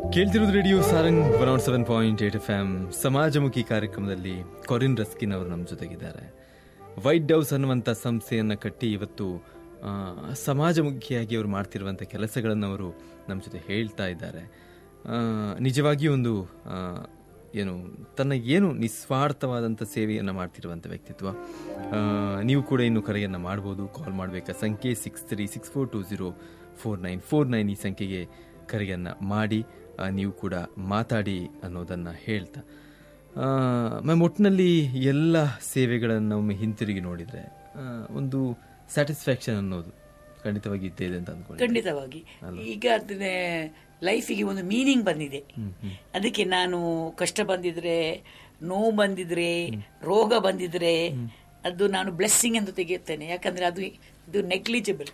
ಕೇಳ್ತಿರೋದು radio Sarang one nought seven point eight F M ಸಮಾಜಮುಖಿ ಕಾರ್ಯಕ್ರಮದಲ್ಲಿ ಕೊರಿನ್ ರಸ್ಕಿನ್ ಅವರು ನಮ್ಮ ಜೊತೆಗಿದ್ದಾರೆ ವೈಟ್ ಹೌಸ್ ಅನ್ನುವಂಥ ಸಂಸ್ಥೆಯನ್ನು ಕಟ್ಟಿ ಇವತ್ತು ಆ, ಸಮಾಜಮುಖಿಯಾಗಿ ಅವರು ಮಾಡ್ತಿರುವಂಥ ಕೆಲಸಗಳನ್ನು ಅವರು ನಮ್ಮ ಜೊತೆ ಹೇಳ್ತಾ ಇದ್ದಾರೆ ಆ, ನಿಜವಾಗಿಯೂ ಒಂದು ಆ, ಏನು ತನ್ನ ಏನು ನಿಸ್ವಾರ್ಥವಾದಂಥ ಸೇವೆಯನ್ನು ಮಾಡ್ತಿರುವಂಥ ವ್ಯಕ್ತಿತ್ವ ಆ, ನೀವು ಕೂಡ ಇನ್ನು ಕರೆಯನ್ನು ಮಾಡ್ಬೋದು ಕಾಲ್ ಮಾಡಬೇಕಾ ಸಂಖ್ಯೆ six three six four two zero four nine four nine ಈ ಸಂಖ್ಯೆಗೆ ಕರೆಯನ್ನು ಮಾಡಿ ಆ, ನೀವು ಕೂಡ ಮಾತಾಡಿ ಅನ್ನೋದನ್ನು ಹೇಳ್ತಾ ಮ್ಯಾಮ್ ಒಟ್ಟಿನಲ್ಲಿ ಎಲ್ಲ ಸೇವೆಗಳನ್ನು ಒಮ್ಮೆ ಹಿಂತಿರುಗಿ ನೋಡಿದರೆ ಒಂದು ಸ್ಯಾಟಿಸ್ಫ್ಯಾಕ್ಷನ್ ಅನ್ನೋದು ಖಂಡಿತವಾಗಿ ಇದ್ದೇ ಇದೆ ಅಂತ ಅಂದ್ಕೊಂಡು ಖಂಡಿತವಾಗಿ ಈಗ ಅದನ್ನೇ ಲೈಫಿಗೆ ಒಂದು ಮೀನಿಂಗ್ ಬಂದಿದೆ ಅದಕ್ಕೆ ನಾನು ಕಷ್ಟ ಬಂದಿದ್ರೆ ನೋವು ಬಂದಿದ್ರೆ ರೋಗ ಬಂದಿದ್ರೆ ಅದು ನಾನು ಬ್ಲೆಸ್ಸಿಂಗ್ ಎಂದು ತೆಗೆಯುತ್ತೇನೆ ಯಾಕಂದ್ರೆ ಅದು ಇದು ನೆಗ್ಲಿಜಿಬಲ್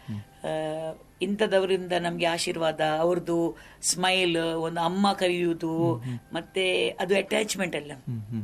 ಇಂಥದವರಿಂದ ನಮಗೆ ಆಶೀರ್ವಾದ ಅವ್ರದ್ದು ಸ್ಮೈಲ್ ಒಂದು ಅಮ್ಮ ಕರೆಯುವುದು ಮತ್ತೆ ಅದು ಅಟ್ಯಾಚ್ಮೆಂಟ್ ಅಲ್ಲ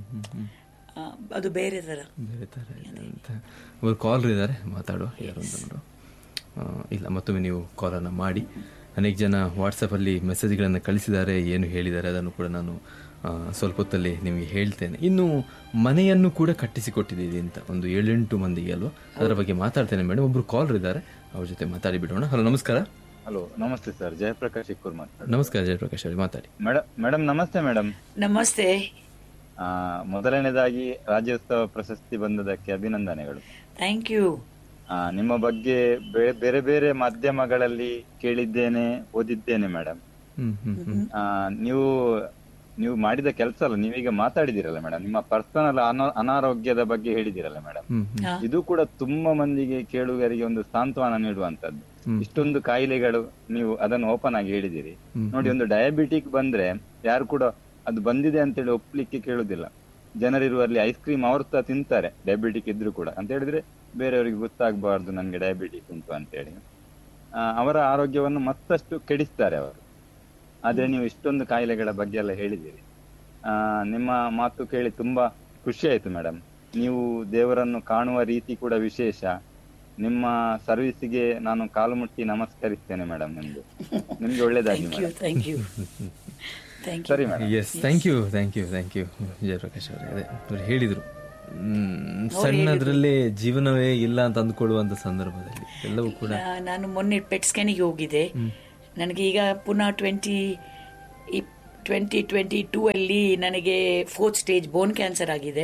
ಆ, ಅದು ಬೇರೆ ತರ ಬೇರೆ ಥರ ಇದೆ ಅಂತ ಒಬ್ಬರು ಕಾಲರ್ ಇದ್ದಾರೆ ಮಾತಾಡುವ ಯಾರು ಅಂತ ನೋಡು ಆ, ಇಲ್ಲ ಮತ್ತೊಮ್ಮೆ ನೀವು ಕಾಲನ್ನು ಮಾಡಿ ಅನೇಕ ಜನ ವಾಟ್ಸಪ್ಪಲ್ಲಿ ಮೆಸೇಜ್ಗಳನ್ನು ಕಳಿಸಿದ್ದಾರೆ ಏನು ಹೇಳಿದ್ದಾರೆ ಅದನ್ನು ಕೂಡ ನಾನು ಆ, ಸ್ವಲ್ಪ ಹೊತ್ತಲ್ಲಿ ನಿಮಗೆ ಹೇಳ್ತೇನೆ ಇನ್ನು ಮನೆಯನ್ನು ಕೂಡ ಕಟ್ಟಿಸಿಕೊಟ್ಟಿದ್ದೀವಿ ಅಂತ ಒಂದು ಏಳೆಂಟು ಮಂದಿಗೆ ಅಲ್ವಾ ಅದರ ಬಗ್ಗೆ ಮಾತಾಡ್ತೇನೆ ಮೇಡಮ್ ಒಬ್ರು ಕಾಲರ್ ಇದ್ದಾರೆ ಅವ್ರ ಜೊತೆ ಮಾತಾಡಿ ಬಿಡೋಣ ಹಲೋ ನಮಸ್ಕಾರ ಹಲೋ ನಮಸ್ತೆ ಸರ್ ಜಯಪ್ರಕಾಶ್ ಇಕ್ಕೂರ್ ಮಾತಾಡಿ ನಮಸ್ಕಾರ ಜಯಪ್ರಕಾಶ್ ಅವರೇ ಮಾತಾಡಿ ಮೇಡಮ್ ಮೇಡಮ್ ನಮಸ್ತೆ ಮೇಡಮ್ ನಮಸ್ತೆ ಆ, ಮೊದಲನೇದಾಗಿ ರಾಜ್ಯೋತ್ಸವ ಪ್ರಶಸ್ತಿ ಬಂದದಕ್ಕೆ ಅಭಿನಂದನೆಗಳು ಥ್ಯಾಂಕ್ ಯು ಆ, ನಿಮ್ಮ ಬಗ್ಗೆ ಬೇ- ಬೇರೆ ಬೇರೆ ಮಾಧ್ಯಮಗಳಲ್ಲಿ ಕೇಳಿದ್ದೇನೆ ಓದಿದ್ದೇನೆ ಮೇಡಮ್ ಹ್ಮ್ ಹ್ಮ್ ಹ್ಮ್ ಆ, ನೀವು ನೀವು ಮಾಡಿದ ಕೆಲಸ ಅಲ್ಲ ನೀವೀಗ ಮಾತಾಡಿದಿರಲ್ಲ ಮೇಡಮ್ ನಿಮ್ಮ ಪರ್ಸನಲ್ ಅನಾರೋಗ್ಯದ ಬಗ್ಗೆ ಹೇಳಿದಿರಲ್ಲ ಮೇಡಮ್ ಹ್ಮ್ ಹ್ಮ್ ಹಾ. ಇದು ಕೂಡ ತುಂಬಾ ಮಂದಿಗೆ ಕೇಳುಗರಿಗೆ ಒಂದು ಸಾಂತ್ವನ ನೀಡುವಂತದ್ದು ಇಷ್ಟೊಂದು ಕಾಯಿಲೆಗಳು ನೀವು ಅದನ್ನು ಓಪನ್ ಆಗಿ ಹೇಳಿದಿರಿ ನೋಡಿ ಒಂದು ಡಯಾಬಿಟಿಕ್ ಬಂದ್ರೆ ಯಾರು ಕೂಡ ಅದು ಬಂದಿದೆ ಅಂತೇಳಿ ಒಪ್ಲಿಕ್ಕೆ ಕೇಳುದಿಲ್ಲ ಜನರಿರುವಲ್ಲಿ ಐಸ್ ಕ್ರೀಮ್ ಅವ್ರು ಸಹ ತಿಂತಾರೆ ಡಯಾಬಿಟಿಕ್ ಇದ್ರು ಕೂಡ ಅಂತ ಹೇಳಿದ್ರೆ ಬೇರೆಯವರಿಗೆ ಗೊತ್ತಾಗಬಾರ್ದು ನನ್ಗೆ ಡಯಾಬಿಟಿಕ್ ಉಂಟು ಅಂತೇಳಿ ಆ, ಅವರ ಆರೋಗ್ಯವನ್ನು ಮತ್ತಷ್ಟು ಕೆಡಿಸ್ತಾರೆ ಅವರು ಆದ್ರೆ ನೀವು ಇಷ್ಟೊಂದು ಕಾಯಿಲೆಗಳ ಬಗ್ಗೆ ಎಲ್ಲ ಹೇಳಿದ್ದೀರಿ ಆ, ನಿಮ್ಮ ಮಾತು ಕೇಳಿ ತುಂಬಾ ಖುಷಿ ಆಯ್ತು ಮೇಡಮ್ ನೀವು ದೇವರನ್ನು ಕಾಣುವ ರೀತಿ ಕೂಡ ವಿಶೇಷ ನಿಮ್ಮ ಸರ್ವಿಸಿಗೆ ನಾನು ಕಾಲು ಮುಟ್ಟಿ ನಮಸ್ಕರಿಸ್ತೇನೆ ಮೇಡಮ್ ನಿಮ್ಗೆ ನಿಮ್ಗೆ ಒಳ್ಳೇದಾಗಿ thank you madam thank you thank you ಸರಿ madam yes thank you thank you thank you Jayaprakash ಅವರೇ ಅದೇ ಅವ್ರು ಹೇಳಿದ್ರು ಹ್ಮ್, ಸಣ್ಣದ್ರಲ್ಲೇ ಜೀವನವೇ ಇಲ್ಲ ಅಂತ ಅಂದ್ಕೊಳ್ಳುವಂತ ಸಂದರ್ಭದಲ್ಲಿ ಎಲ್ಲವೂ ಕೂಡ ನಾ- ನಾನು ಮೊನ್ನೆ ಪೆಟ್ ಸ್ಕ್ಯಾನಿಗೆ ಹೋಗಿದ್ದೆ ನನಗೆ ಈಗ ಪುನಃ ಟ್ವೆಂಟಿ ಟ್ವೆಂಟಿ ಟ್ವೆಂಟಿ ಟೂ ಅಲ್ಲಿ ನನಗೆ ಫೋರ್ತ್ ಸ್ಟೇಜ್ ಬೋನ್ ಕ್ಯಾನ್ಸರ್ ಆಗಿದೆ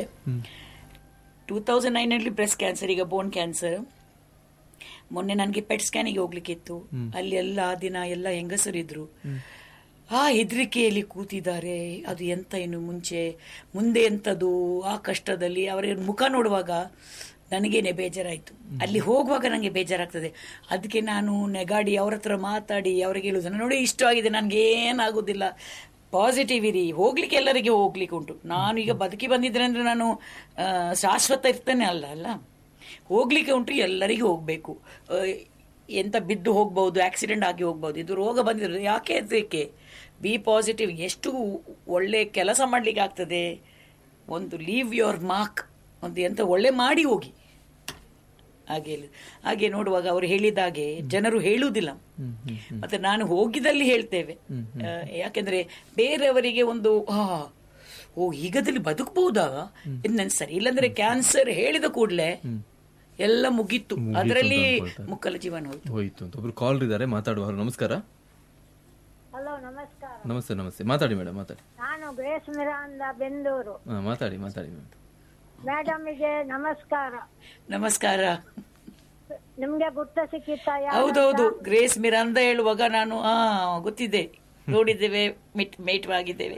ಟೂ ತೌಸಂಡ್ ನೈನ್ ಅಲ್ಲಿ ಬ್ರೆಸ್ಟ್ ಕ್ಯಾನ್ಸರ್ ಈಗ ಬೋನ್ ಕ್ಯಾನ್ಸರ್ ಮೊನ್ನೆ ನನಗೆ ಪೆಟ್ ಸ್ಕ್ಯಾನಿಗೆ ಹೋಗ್ಲಿಕ್ಕಿತ್ತು ಅಲ್ಲಿ ಎಲ್ಲ ಆ ದಿನ ಎಲ್ಲ ಹೆಂಗಸರಿದ್ರು ಆ ಹೆದರಿಕೆಯಲ್ಲಿ ಕೂತಿದ್ದಾರೆ ಅದು ಎಂತ ಇನ್ನು ಮುಂಚೆ ಮುಂದೆ ಎಂತದು ಆ ಕಷ್ಟದಲ್ಲಿ ಅವರ ಮುಖ ನೋಡುವಾಗ ನನಗೇನೆ ಬೇಜಾರಾಯ್ತು ಅಲ್ಲಿ ಹೋಗುವಾಗ ನನಗೆ ಬೇಜಾರಾಗ್ತದೆ ಅದಕ್ಕೆ ನಾನು ನೆಗಾಡಿ ಅವ್ರ ಹತ್ರ ಮಾತಾಡಿ ಅವ್ರಿಗೆ ಹೇಳುದು ನೋಡಿ ಇಷ್ಟ ಆಗಿದೆ ನನಗೆ ಏನಾಗುದಿಲ್ಲ ಪಾಸಿಟಿವ್ ಇರಿ ಹೋಗ್ಲಿಕ್ಕೆ ಎಲ್ಲರಿಗೆ ಹೋಗ್ಲಿಕ್ಕೆ ಉಂಟು ನಾನು ಈಗ ಬದುಕಿ ಬಂದಿದ್ರೆ ಅಂದ್ರೆ ನಾನು ಆ, ಶಾಶ್ವತ ಇರ್ತೇನೆ ಅಲ್ಲ ಅಲ್ಲ ಹೋಗ್ಲಿಕ್ಕೆ ಉಂಟು ಎಲ್ಲರಿಗೂ ಹೋಗ್ಬೇಕು ಆ, ಎಂತ ಬಿದ್ದು ಹೋಗ್ಬಹುದು ಆಕ್ಸಿಡೆಂಟ್ ಆಗಿ ಹೋಗ್ಬಹುದು ಇದು ರೋಗ ಬಂದಿರೋದು ಯಾಕೆ ಅದಕ್ಕೆ ಬಿ ಪಾಸಿಟಿವ್ ಎಷ್ಟು ಒಳ್ಳೆ ಕೆಲಸ ಮಾಡ್ಲಿಕ್ಕೆ ಆಗ್ತದೆ ಒಂದು ಲೀವ್ ಯೋರ್ ಮಾರ್ಕ್ ಒಂದು ಎಂತ ಒಳ್ಳೆ ಮಾಡಿ ಹೋಗಿ ಹಾಗೆ ಹೇಳುದು. ಹಾಗೆ ನೋಡುವಾಗ ಅವರು ಹೇಳಿದಾಗೆ ಜನರು ಹೇಳುವುದಿಲ್ಲ ಮತ್ತೆ ನಾನು ಹೋಗಿದಲ್ಲಿ ಹೇಳ್ತೇವೆ ಆ, ಯಾಕೆಂದ್ರೆ ಬೇರೆಯವರಿಗೆ ಒಂದು ಆ ಓ ಈಗದಲ್ಲಿ ಬದುಕಬಹುದಾ ನನ್ ಸರಿ ಇಲ್ಲಾಂದ್ರೆ ಕ್ಯಾನ್ಸರ್ ಹೇಳಿದ ಕೂಡಲೇ ಎಲ್ಲ ಮುಗೀತು ಅದರಲ್ಲಿ ಮುಕ್ಕಲ ಜೀವನ ಹೋಯ್ತು ಹೋಯ್ತು ಅಂತ ಒಬ್ರು ಕಾಲ್ ಇದ್ದಾರೆ ಮಾತಾಡುವ ಹಲೋ ನಮಸ್ಕಾರ ಹಲೋ ನಮಸ್ಕಾರ ನಮಸ್ತೆ ನಮಸ್ತೆ ಮಾತಾಡಿ ಮೇಡಮ್ ಮಾತಾಡಿ ನಾನು ಗ್ರೇಸ್ ಮಿರಾಂದ ಬೆಂದೂರು ಹಾ ಮಾತಾಡಿ ಮಾತಾಡಿ ಮೇಡಮ್ ಮೇಡಮ್ಗೆ ನಮಸ್ಕಾರ ನಮಸ್ಕಾರ ನಿಮ್ಗೆ ಗುರ್ತ ಸಿಕ್ಕಿತ್ತ ಹೌದೌದು ಗ್ರೇಸ್ ಮಿರಾಂದ ಹೇಳುವಾಗ ನಾನು ಆ ಗೊತ್ತಿದೆ ನೋಡಿದ್ದೇವೆ ಮಿಟ್ ಮೇಟ್ ಆಗಿದ್ದೇವೆ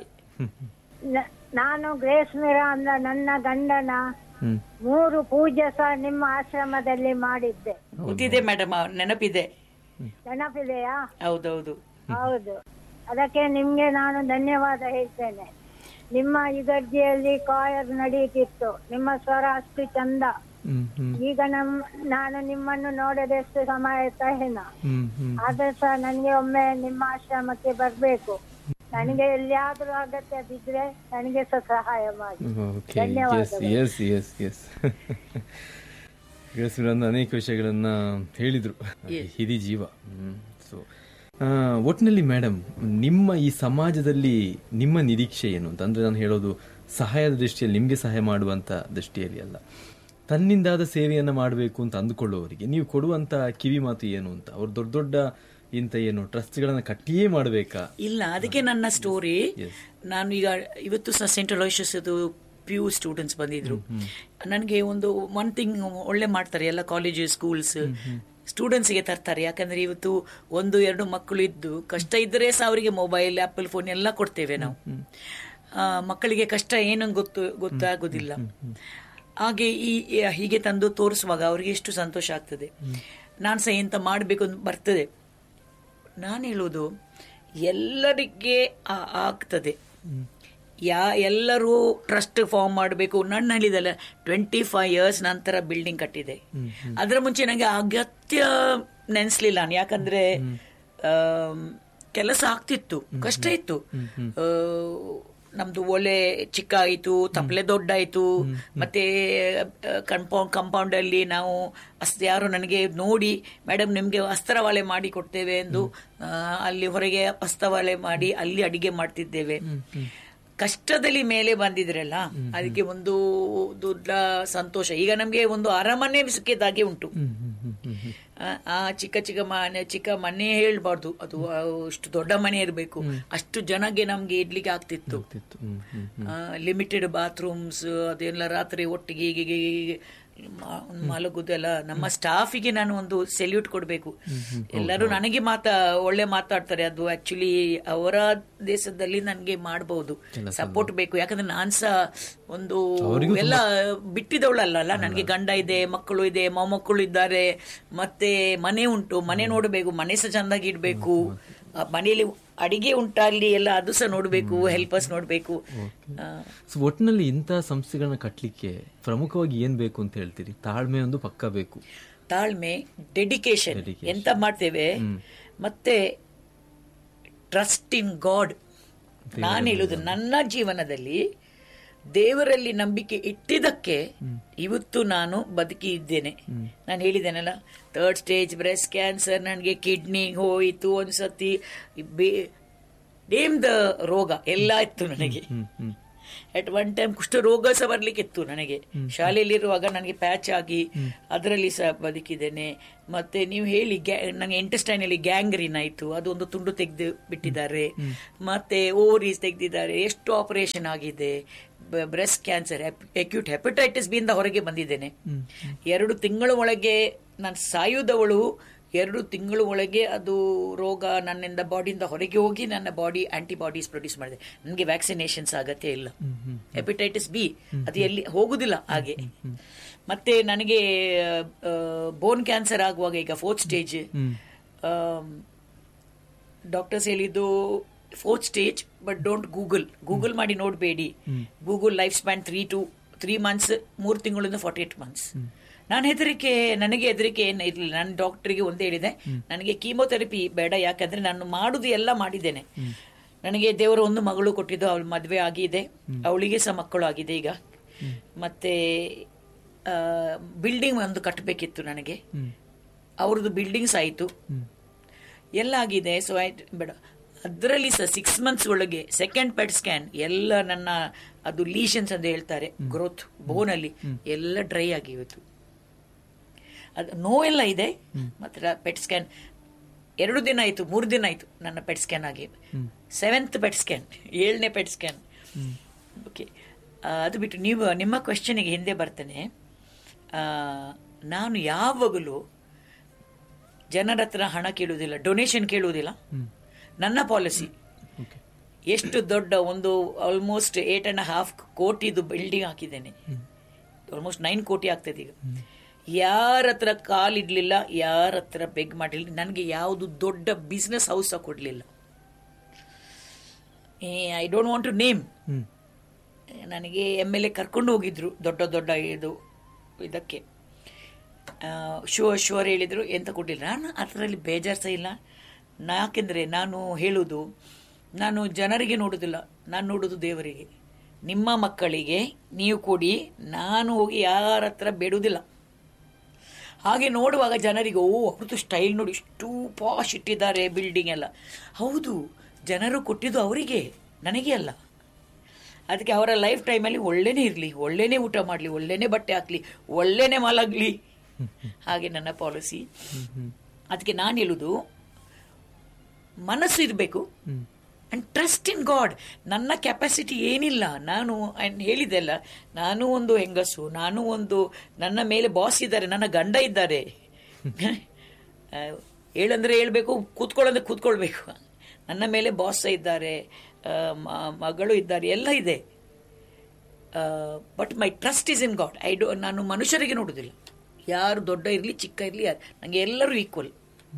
ನಾನು ಗ್ರೇಸ್ ಮಿರಾಂದ ನನ್ನ ಗಂಡನ ಹ್ಮ್ ಮೂರು ಪೂಜೆ ಸಹ ನಿಮ್ಮ ಆಶ್ರಮದಲ್ಲಿ ಮಾಡಿದ್ದೆ ಗೊತ್ತಿದೆ ಮೇಡಮ್ ನೆನಪಿದೆ ನೆನಪಿದೆಯಾ ಹೌದೌದು ಹೌದು ಅದಕ್ಕೆ ನಿಮ್ಗೆ ನಾನು ಧನ್ಯವಾದ ಹೇಳ್ತೇನೆ ನಿಮ್ಮ ಇಗರ್ಜಿಯಲ್ಲಿ ಕಾಯರ್ ನಡೆಯುತ್ತಿತ್ತು ನಿಮ್ಮ ಸ್ವರ ಅಷ್ಟು ಚಂದ ಹ್ಮ್ ಹ್ಮ್ ಈಗ ನಮ್ ನಾನು ನಿಮ್ಮನ್ನು ನೋಡದೆಷ್ಟು ಸಮಯ ಆಯ್ತಾ ಏನೋ ಹ್ಮ್ ಹ್ಮ್ ಆದ್ರೆ ಸಹ ನನಗೆ ಒಮ್ಮೆ ನಿಮ್ಮ ಆಶ್ರಮಕ್ಕೆ ಬರ್ಬೇಕು ನನಗೆ ಎಲ್ಲಿಯಾದ್ರೂ ಅಗತ್ಯ ಬಿದ್ರೆ ನನಗೆ ಸಹ ಸಹಾಯ ಮಾಡಿ okay yes yes yes yes ಗೆಳತಿಯರನ್ನ ಅನೇಕ ವಿಷಯಗಳನ್ನ ಹೇಳಿದ್ರು ಹಿರಿ ಜೀವ ಸೊ ಆ, ಒಟ್ನಲ್ಲಿ ಮೇಡಮ್ ನಿಮ್ಮ ಈ ಸಮಾಜದಲ್ಲಿ ನಿಮ್ಮ ನಿರೀಕ್ಷೆ ಏನು ಅಂತ ಅಂದ್ರೆ ನಾನು ಹೇಳೋದು ಸಹಾಯದ ದೃಷ್ಟಿಯಲ್ಲಿ ನಿಮಗೆ ಸಹಾಯ ಮಾಡುವಂತ ದೃಷ್ಟಿಯಲ್ಲಿ ಅಲ್ಲ ತನ್ನಿಂದಾದ ಸೇವೆಯನ್ನ ಮಾಡಬೇಕು ಅಂತ ಅಂದುಕೊಳ್ಳುವವರಿಗೆ ನೀವು ಕೊಡುವಂತ ಕಿವಿ ಮಾತು ಏನು ಅಂತ ಅವ್ರು ದೊಡ್ಡ ದೊಡ್ಡ ಇಂತ ಏನು ಟ್ರಸ್ಟ್ಗಳನ್ನ ಕಟ್ಟಿಯೇ ಮಾಡಬೇಕಾ ಇಲ್ಲ ಅದಕ್ಕೆ ನನ್ನ ಸ್ಟೋರಿ Yes. ನಾನು ಈಗ ಇವತ್ತು ಸಹ Saint Aloysius P U students ಬಂದಿದ್ರು ನನಗೆ ಒಂದು ಒನ್ ಥಿಂಗ್ ಒಳ್ಳೆ ಮಾಡ್ತಾರೆ ಎಲ್ಲ ಕಾಲೇಜ್ ಸ್ಕೂಲ್ಸ್ ಸ್ಟೂಡೆಂಟ್ಸ್ಗೆ ತರ್ತಾರೆ ಯಾಕಂದ್ರೆ ಇವತ್ತು ಒಂದು ಎರಡು ಮಕ್ಕಳು ಇದ್ದು ಕಷ್ಟ ಇದ್ದರೆ ಸಹ ಅವರಿಗೆ ಮೊಬೈಲ್ ಆಪಲ್ ಫೋನ್ ಎಲ್ಲ ಕೊಡ್ತೇವೆ ನಾವು ಆ, ಮಕ್ಕಳಿಗೆ ಕಷ್ಟ ಏನಂತ ಗೊತ್ತು ಗೊತ್ತಾಗೋದಿಲ್ಲ ಹಾಗೆ ಈ ಈ- ಹೀಗೆ ತಂದು ತೋರಿಸುವಾಗ ಅವರಿಗೆ ಎಷ್ಟು ಸಂತೋಷ ಆಗ್ತದೆ ನಾನು ಸಹ ಎಂತ ಮಾಡಬೇಕು ಅಂತ ಬರ್ತದೆ ನಾನು ಹೇಳೋದು ಎಲ್ಲರಿಗೆ ಆ- ಆಗ್ತದೆ ಯಾ ಎಲ್ಲರೂ ಟ್ರಸ್ಟ್ ಫಾರ್ಮ್ ಮಾಡಬೇಕು ನನ್ನ ಹೇಳಿದಲ್ಲ ಟ್ವೆಂಟಿ ಫೈವ್ ಇಯರ್ಸ್ ನಂತರ ಬಿಲ್ಡಿಂಗ್ ಕಟ್ಟಿದೆ ಅದರ ಮುಂಚೆ ನನಗೆ ಅಗತ್ಯ ನೆನೆಸ್ಲಿಲ್ಲ ನಾನು ಯಾಕಂದ್ರೆ ಆಮ್, ಕೆಲಸ ಆಗ್ತಿತ್ತು ಕಷ್ಟ ಇತ್ತು ಆ, ನಮ್ದು ಒಲೆ ಚಿಕ್ಕ ಆಯಿತು ತಪ್ಪಲೆ ದೊಡ್ಡ ಆಯಿತು ಮತ್ತೆ ಕಂಪೌಂಡ್ ಕಂಪೌಂಡ್ ಅಲ್ಲಿ ನಾವು ಅಸ್ ಯಾರು ನನಗೆ ನೋಡಿ ಮೇಡಮ್ ನಿಮ್ಗೆ ಅಸ್ತ್ರವಾಳೆ ಮಾಡಿ ಕೊಡ್ತೇವೆ ಎಂದು ಆ, ಅಲ್ಲಿ ಹೊರಗೆ ಅಸ್ತವಾಳೆ ಮಾಡಿ ಅಲ್ಲಿ ಅಡಿಗೆ ಮಾಡ್ತಿದ್ದೇವೆ ಕಷ್ಟದಲ್ಲಿ ಮೇಲೆ ಬಂದಿದ್ರಲ್ಲ ಅದಕ್ಕೆ ಒಂದು ದೊಡ್ಡ ಸಂತೋಷ ಈಗ ನಮ್ಗೆ ಒಂದು ಅರಮನೆ ಸಿಕ್ಕಿದಾಗೆ ಉಂಟು ಆ, ಆ ಚಿಕ್ಕ ಚಿಕ್ಕ ಮನೆ ಚಿಕ್ಕ ಮನೆ ಹೇಳ್ಬಾರ್ದು ಅದು ಅಷ್ಟು ದೊಡ್ಡ ಮನೆ ಇರಬೇಕು ಅಷ್ಟು ಜನಗೆ ನಮ್ಗೆ ಇಡ್ಲಿಕ್ಕೆ ಆಗ್ತಿತ್ತು ಹ್ಮ್, ಹ್ಮ್. ಲಿಮಿಟೆಡ್ ಬಾತ್ರೂಮ್ಸ್ ಅದೆಲ್ಲ ರಾತ್ರಿ ಒಟ್ಟಿಗೆ ಹೀಗೆ ಹೀಗೆ ಹೀಗೆ ಮ- ಮಲಗುದೆಲ್ಲ ನಮ್ಮ ಸ್ಟಾಫಿಗೆ ನಾನು ಒಂದು ಸೆಲ್ಯೂಟ್ ಕೊಡಬೇಕು ಎಲ್ಲರೂ ನನಗೆ ಮಾತಾ ಒಳ್ಳೆ ಮಾತಾಡ್ತಾರೆ ಅದು ಆಕ್ಚುಲಿ ಅವರ ದೇಶದಲ್ಲಿ ನನಗೆ ಮಾಡಬಹುದು ಸಪೋರ್ಟ್ ಬೇಕು ಯಾಕಂದ್ರೆ ನಾನ್ ಸಹ ಒಂದು ಎಲ್ಲ ಬಿಟ್ಟಿದವಳಲ್ಲ ಅಲ್ಲ ನನಗೆ ಗಂಡ ಇದೆ ಮಕ್ಕಳು ಇದೆ ಮೊಮ್ಮಕ್ಕಳು ಇದ್ದಾರೆ ಮತ್ತೆ ಮನೆ ಉಂಟು ಮನೆ ನೋಡಬೇಕು ಮನೆ ಸಹ ಚಂದಾಗಿ ಇಡ್ಬೇಕು ಆ ಮನೆಯಲ್ಲಿ ಅಡಿಗೆ ಉಂಟಾ ಅಲ್ಲಿ ಎಲ್ಲ ಅದು ಸಹ ನೋಡ್ಬೇಕು ಹೆಲ್ಪರ್ಸ್ ನೋಡ್ಬೇಕು ಆ, ಸೊ ಒಟ್ಟಿನಲ್ಲಿ ಇಂಥ ಸಂಸ್ಥೆಗಳನ್ನ ಕಟ್ಟಲಿಕ್ಕೆ ಪ್ರಮುಖವಾಗಿ ಏನ್ ಬೇಕು ಅಂತ ಹೇಳ್ತೀರಿ ತಾಳ್ಮೆ ಒಂದು ಪಕ್ಕ ಬೇಕು ತಾಳ್ಮೆ ಡೆಡಿಕೇಶನ್ ಎಂತ ಮಾಡ್ತೇವೆ ಮತ್ತೆ ಟ್ರಸ್ಟ್ ಇನ್ ಗಾಡ್ ನಾನು ಹೇಳುದು ನನ್ನ ಜೀವನದಲ್ಲಿ ದೇವರಲ್ಲಿ ನಂಬಿಕೆ ಇಟ್ಟಿದ್ದಕ್ಕೆ ಇವತ್ತು ನಾನು ಬದುಕಿ ಇದ್ದೇನೆ ನಾನು ಹೇಳಿದ್ದೇನಲ್ಲ ಥರ್ಡ್ ಸ್ಟೇಜ್ ಬ್ರೆಸ್ಟ್ ಕ್ಯಾನ್ಸರ್ ನನಗೆ ಕಿಡ್ನಿ ಹೋಯಿತು ಒಂದ್ಸತಿ ನೇಮ್ ದ ರೋಗ ಎಲ್ಲ ಇತ್ತು ನನಗೆ ಅಟ್ ಒನ್ ಟೈಮ್ ಕುಷ್ಠ ರೋಗ ಸಹ ಬರ್ಲಿಕ್ಕಿತ್ತು ನನಗೆ ಶಾಲೆಯಲ್ಲಿರುವಾಗ ನನಗೆ ಪ್ಯಾಚ್ ಆಗಿ ಅದರಲ್ಲಿ ಸಹ ಬದುಕಿದ್ದೇನೆ ಮತ್ತೆ ನೀವು ಹೇಳಿ ಗ್ಯಾ- ನನಗೆ ಇಂಟೆಸ್ಟೈನ್ ಅಲ್ಲಿ ಗ್ಯಾಂಗ್ರೀನ್ ಆಯ್ತು ಅದೊಂದು ತುಂಡು ತೆಗೆದು ಬಿಟ್ಟಿದ್ದಾರೆ ಮತ್ತೆ ಓವರೀಸ್ ತೆಗೆದಿದ್ದಾರೆ ಎಷ್ಟು ಆಪರೇಷನ್ ಆಗಿದೆ ಬ್ರೆಸ್ಟ್ ಕ್ಯಾನ್ಸರ್ ಅಕ್ಯೂಟ್ ಹೆಪಟೈಟಿಸ್ ಬಿಂದ ಹೊರಗೆ ಬಂದಿದ್ದೇನೆ ಎರಡು ತಿಂಗಳ ಒಳಗೆ ನಾನು ಸಾಯುವುದವಳು ಎರಡು ತಿಂಗಳ ಒಳಗೆ ಅದು ರೋಗ ನನ್ನಿಂದ ಬಾಡಿಯಿಂದ ಹೊರಗೆ ಹೋಗಿ ನನ್ನ ಬಾಡಿ ಆಂಟಿಬಾಡೀಸ್ ಪ್ರೊಡ್ಯೂಸ್ ಮಾಡಿದೆ ನನಗೆ ವ್ಯಾಕ್ಸಿನೇಷನ್ಸ್ ಅಗತ್ಯ ಇಲ್ಲ ಹೆಪಟೈಟಿಸ್ ಬಿ ಅದು ಎಲ್ಲಿ ಹೋಗುದಿಲ್ಲ ಹಾಗೆ ಮತ್ತೆ ನನಗೆ ಬೋನ್ ಕ್ಯಾನ್ಸರ್ ಆಗುವಾಗ ಈಗ ಫೋರ್ತ್ ಸ್ಟೇಜ್ ಡಾಕ್ಟರ್ಸ್ ಹೇಳಿದ್ದು fourth stage but don't Google Google ಮಾಡಿ ನೋಡಬೇಡಿ Google life span three to three months ಮೂರು ತಿಂಗಳಿಂದ ಫಾರ್ಟಿ ಏಟ್ ಮಂತ್ಸ್ ನಾನು ಹೆದರಿಕೆ ನನಗೆ ಹೆದರಿಕೆ ಏನು ಇರಲಿಲ್ಲ ನಾನು ಡಾಕ್ಟರ್ಗೆ ಒಂದೇ ಹೇಳಿದೆ ನನಗೆ ಕೀಮೋಥೆರಪಿ ಬೇಡ ಯಾಕಂದ್ರೆ ನಾನು ಮಾಡುದು ಎಲ್ಲ ಮಾಡಿದ್ದೇನೆ ನನಗೆ ದೇವರು ಒಂದು ಮಗಳು ಕೊಟ್ಟಿದ್ದು ಅವಳು ಮದುವೆ ಆಗಿದೆ ಅವಳಿಗೆ ಸಹ ಮಕ್ಕಳು ಆಗಿದೆ ಈಗ ಮತ್ತೆ ಬಿಲ್ಡಿಂಗ್ ಒಂದು ಕಟ್ಟಬೇಕಿತ್ತು ನನಗೆ ಅವ್ರದ್ದು ಬಿಲ್ಡಿಂಗ್ಸ್ ಆಯಿತು ಎಲ್ಲ ಆಗಿದೆ ಸೊ ಆಯ್ತು ಬೇಡ ಅದರಲ್ಲಿ ಸಹ ಸಿಕ್ಸ್ ಮಂತ್ಸ್ ಒಳಗೆ ಸೆಕೆಂಡ್ ಪೆಟ್ ಸ್ಕ್ಯಾನ್ ಎಲ್ಲ ನನ್ನ ಅದು ಲೀಷನ್ಸ್ ಅಂತ ಹೇಳ್ತಾರೆ ಗ್ರೋತ್ ಬೋನಲ್ಲಿ ಎಲ್ಲ ಡ್ರೈ ಆಗಿ ಇವತ್ತು ಅದು ನೋವೆಲ್ಲ ಇದೆ ಮತ್ತೆ ಪೆಟ್ ಸ್ಕ್ಯಾನ್ ಎರಡು ದಿನ ಆಯ್ತು ಮೂರು ದಿನ ಆಯ್ತು ನನ್ನ ಪೆಟ್ ಸ್ಕ್ಯಾನ್ ಆಗಿ ಸೆವೆಂತ್ ಪೆಟ್ ಸ್ಕ್ಯಾನ್ ಏಳನೇ ಪೆಟ್ ಸ್ಕ್ಯಾನ್ ಓಕೆ ಅದು ಬಿಟ್ಟು ನೀವು ನಿಮ್ಮ ಕ್ವೆಶನಿಗೆ ಹಿಂದೆ ಬರ್ತೇನೆ ಆ, ನಾನು ಯಾವಾಗಲೂ ಜನರ ಹತ್ರ ಹಣ ಕೇಳುವುದಿಲ್ಲ ಡೊನೇಷನ್ ಕೇಳುವುದಿಲ್ಲ ನನ್ನ ಪಾಲಿಸಿ ಎಷ್ಟು ದೊಡ್ಡ ಒಂದು ಆಲ್ಮೋಸ್ಟ್ ಏಟ್ ಅಂಡ್ ಹಾಫ್ ಕೋಟಿದು ಬಿಲ್ಡಿಂಗ್ ಹಾಕಿದ್ದೇನೆ ಆಲ್ಮೋಸ್ಟ್ ನೈನ್ ಕೋಟಿ ಆಗ್ತದೆ ಈಗ ಯಾರ ಹತ್ರ ಕಾಲಿಡ್ಲಿಲ್ಲ ಯಾರ ಹತ್ರ ಬೆಗ್ ಮಾಡಿಲ್ಲ ನನಗೆ ಯಾವುದು ದೊಡ್ಡ ಬಿಸ್ನೆಸ್ ಹೌಸ್ ಸಹ ಕೊಡ್ಲಿಲ್ಲ I don't want to name ನನಗೆ ಎಮ್ ಎಲ್ ಎ ಕರ್ಕೊಂಡು ಹೋಗಿದ್ರು ದೊಡ್ಡ ದೊಡ್ಡ ಇದು ಇದಕ್ಕೆ ಶುವರ್ ಶುವರ್ ಹೇಳಿದ್ರು ಎಂತ ಕೊಟ್ಟಿಲ್ಲ ನಾನು ಅದರಲ್ಲಿ ಬೇಜಾರು ಸಹ ಇಲ್ಲ ಯಾಕೆಂದರೆ ನಾನು ಹೇಳುವುದು ನಾನು ಜನರಿಗೆ ನೋಡುವುದಿಲ್ಲ ನಾನು ನೋಡುವುದು ದೇವರಿಗೆ ನಿಮ್ಮ ಮಕ್ಕಳಿಗೆ ನೀವು ಕೊಡಿ ನಾನು ಹೋಗಿ ಯಾರ ಹತ್ರ ಬೇಡುವುದಿಲ್ಲ ಹಾಗೆ ನೋಡುವಾಗ ಜನರಿಗೆ ಓ ಅವ್ರದ್ದು ಸ್ಟೈಲ್ ನೋಡಿ ಇಷ್ಟು ಪಾಶ್ ಇಟ್ಟಿದ್ದಾರೆ ಬಿಲ್ಡಿಂಗ್ ಎಲ್ಲ ಹೌದು ಜನರು ಕೊಟ್ಟಿದ್ದು ಅವರಿಗೆ ನನಗೆ ಅಲ್ಲ ಅದಕ್ಕೆ ಅವರ ಲೈಫ್ ಟೈಮಲ್ಲಿ ಒಳ್ಳೆನೇ ಇರಲಿ ಒಳ್ಳೆನೇ ಊಟ ಮಾಡಲಿ ಒಳ್ಳೆನೇ ಬಟ್ಟೆ ಹಾಕ್ಲಿ ಒಳ್ಳೆನೇ ಮಲಗಲಿ ಹಾಗೆ ನನ್ನ ಪಾಲಿಸಿ ಅದಕ್ಕೆ ನಾನು ಹೇಳುದು ಮನಸ್ಸು ಇರಬೇಕು ಅಂಡ್ ಟ್ರಸ್ಟ್ ಇನ್ ಗಾಡ್ ನನ್ನ ಕೆಪಾಸಿಟಿ ಏನಿಲ್ಲ ನಾನು and ಹೇಳಿದೆಲ್ಲ ನಾನು ಒಂದು ಹೆಂಗಸು ನಾನು ಒಂದು ನನ್ನ ಮೇಲೆ ಬಾಸ್ ಇದ್ದಾರೆ ನನ್ನ ಗಂಡ ಇದ್ದಾರೆ ಆ, ಹೇಳಂದ್ರೆ ಹೇಳ್ಬೇಕು ಕೂತ್ಕೊಳ್ಳಂದ್ರೆ ಕೂತ್ಕೊಳ್ಬೇಕು ನನ್ನ ಮೇಲೆ ಬಾಸ್ ಇದ್ದಾರೆ ಆ, ಮ- ಮಗಳು ಇದ್ದಾರೆ ಎಲ್ಲ ಇದೆ but my trust is in God I do ನಾನು ಮನುಷ್ಯರಿಗೆ ನೋಡುದಿಲ್ಲ ಯಾರು ದೊಡ್ಡ ಇರಲಿ ಚಿಕ್ಕ ಇರಲಿ ನನಗೆ ಎಲ್ಲರೂ ಈಕ್ವಲ್